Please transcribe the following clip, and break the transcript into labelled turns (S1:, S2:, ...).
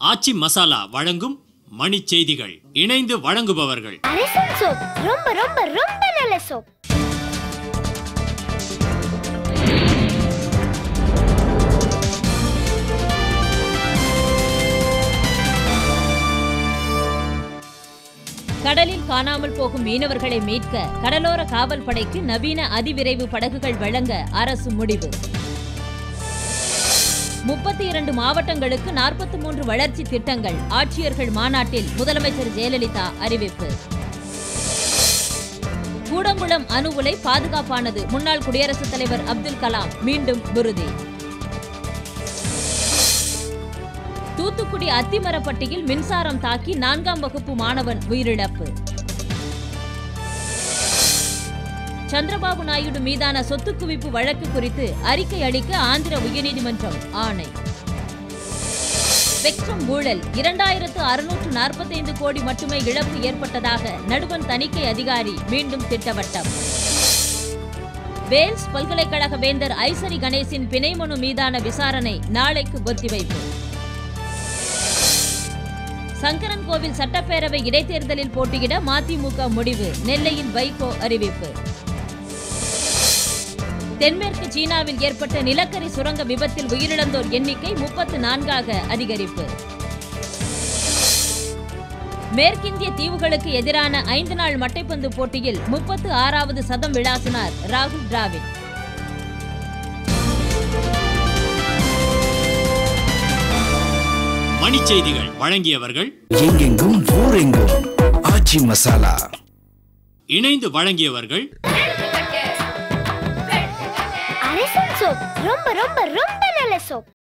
S1: ஆச்சி மசாலா வழங்கும் மணிச் செய்திகள் இணைந்து வழங்குபவர்கள்
S2: அரசன் சோப் ரொம்ப ரொம்ப ரொம்ப நல்ல சோப்
S3: கடலில் காணாமல் போகும் மீனவர்களை மீட்க கடலோர காவல் படைக்கு நவீன அதிவிரைவு படகுகள் வழங்க அரசு முடிவு முப்பத்தி இரண்டு மாவட்டங்களுக்கு நாற்பத்தி மூன்று வளர்ச்சி திட்டங்கள் ஆட்சியர்கள் மாநாட்டில் முதலமைச்சர் ஜெயலலிதா அறிவிப்பு கூடங்குளம் அணு உலை பாதுகாப்பானது முன்னாள் குடியரசுத் தலைவர் அப்துல் கலாம் மீண்டும் விருதி தூத்துக்குடி அத்திமரப்பட்டியில் மின்சாரம் தாக்கி நான்காம் வகுப்பு மாணவன் உயிரிழப்பு சந்திரபாபு நாயுடு மீதான சொத்து குவிப்பு வழக்கு குறித்து அறிக்கை அளிக்க ஆந்திர உயர்நீதிமன்றம் ஆணை ஸ்பெக்ட்ரம் ஊழல் இரண்டாயிரத்து அறுநூற்று நாற்பத்தைந்து கோடி மட்டுமே இழப்பு ஏற்பட்டதாக நடுவண் தணிக்கை அதிகாரி மீண்டும் திட்டவட்டம் வேல்ஸ் பல்கலைக்கழக வேந்தர் ஐசரி கணேசின் பிணை மனு மீதான விசாரணை நாளைக்கு ஒத்திவைப்பு சங்கரன் கோவில் சட்டப்பேரவை இடைத்தேர்தலில் போட்டியிட மதிமுக முடிவு நெல்லையில் வைகோ அறிவிப்பு தென்மேற்கு சீனாவில் ஏற்பட்ட நிலக்கரி சுரங்க விபத்தில் உயிரிழந்தோர் எண்ணிக்கை முப்பத்து நான்காக அதிகரிப்பு மேற்கிந்திய தீவுகளுக்கு எதிரான ஐந்து நாள் மட்டைப்பந்து போட்டியில் முப்பத்து ஆறாவது சதம் விளாசினார் ராகுல் டிராவிட்
S1: மணிச் செய்திகள் வழங்கியவர்கள்
S4: எங்கெங்கும் ஊரெங்கும் ஆச்சி மசாலா
S1: இணைந்து வழங்கியவர்கள்
S2: அரசன் சோப் ரொம்ப ரொம்ப ரொம்ப நல்ல சோப்